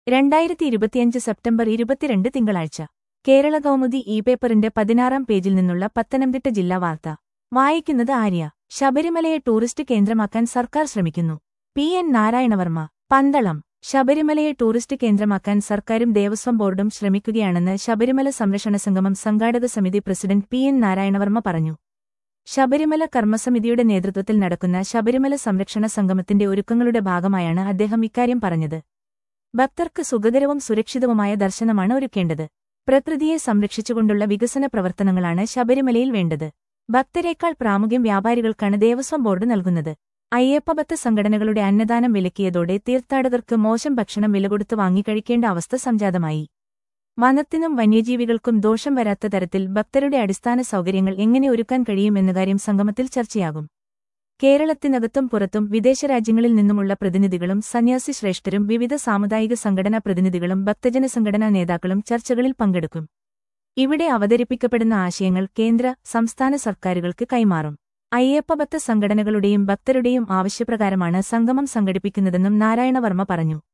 രണ്ടായിരത്തി ഇരുപത്തിയഞ്ച് സെപ്റ്റംബർ ഇരുപത്തിരണ്ട് തിങ്കളാഴ്ച കേരള കൗമുദി ഇ പേപ്പറിന്റെ പതിനാറാം പേജിൽ നിന്നുള്ള പത്തനംതിട്ട ജില്ലാ വാർത്ത വായിക്കുന്നത് ആര്യ ശബരിമലയെ ടൂറിസ്റ്റ് കേന്ദ്രമാക്കാൻ സർക്കാർ ശ്രമിക്കുന്നു പി എൻ നാരായണവർമ്മ പന്തളം ശബരിമലയെ ടൂറിസ്റ്റ് കേന്ദ്രമാക്കാൻ സർക്കാരും ദേവസ്വം ബോർഡും ശ്രമിക്കുകയാണെന്ന് ശബരിമല സംരക്ഷണ സംഗമം സംഘാടക സമിതി പ്രസിഡന്റ് പി എൻ നാരായണവർമ്മ പറഞ്ഞു ശബരിമല കർമ്മസമിതിയുടെ നേതൃത്വത്തിൽ നടക്കുന്ന ശബരിമല സംരക്ഷണ സംഗമത്തിന്റെ ഒരുക്കങ്ങളുടെ ഭാഗമായാണ് അദ്ദേഹം ഇക്കാര്യം പറഞ്ഞത് ഭക്തർക്ക് സുഖകരവും സുരക്ഷിതവുമായ ദർശനമാണ് ഒരുക്കേണ്ടത് പ്രകൃതിയെ സംരക്ഷിച്ചുകൊണ്ടുള്ള വികസന പ്രവർത്തനങ്ങളാണ് ശബരിമലയിൽ വേണ്ടത് ഭക്തരേക്കാൾ പ്രാമുഖ്യം വ്യാപാരികൾക്കാണ് ദേവസ്വം ബോർഡ് നൽകുന്നത് അയ്യപ്പഭക്ത സംഘടനകളുടെ അന്നദാനം വിലക്കിയതോടെ തീർത്ഥാടകർക്ക് മോശം ഭക്ഷണം വിലകൊടുത്ത് വാങ്ങിക്കഴിക്കേണ്ട അവസ്ഥ സംജാതമായി വനത്തിനും വന്യജീവികൾക്കും ദോഷം വരാത്ത തരത്തിൽ ഭക്തരുടെ അടിസ്ഥാന സൗകര്യങ്ങൾ എങ്ങനെ ഒരുക്കാൻ കഴിയുമെന്ന കാര്യം സംഗമത്തിൽ ചർച്ചയാകും കേരളത്തിനകത്തും പുറത്തും വിദേശ രാജ്യങ്ങളിൽ നിന്നുമുള്ള പ്രതിനിധികളും സന്യാസി ശ്രേഷ്ഠരും വിവിധ സാമുദായിക സംഘടനാ പ്രതിനിധികളും ഭക്തജന സംഘടനാ നേതാക്കളും ചർച്ചകളിൽ പങ്കെടുക്കും ഇവിടെ അവതരിപ്പിക്കപ്പെടുന്ന ആശയങ്ങൾ കേന്ദ്ര സംസ്ഥാന സർക്കാരുകൾക്ക് കൈമാറും അയ്യപ്പഭക്ത സംഘടനകളുടെയും ഭക്തരുടെയും ആവശ്യപ്രകാരമാണ് സംഗമം സംഘടിപ്പിക്കുന്നതെന്നും നാരായണവർമ്മ പറഞ്ഞു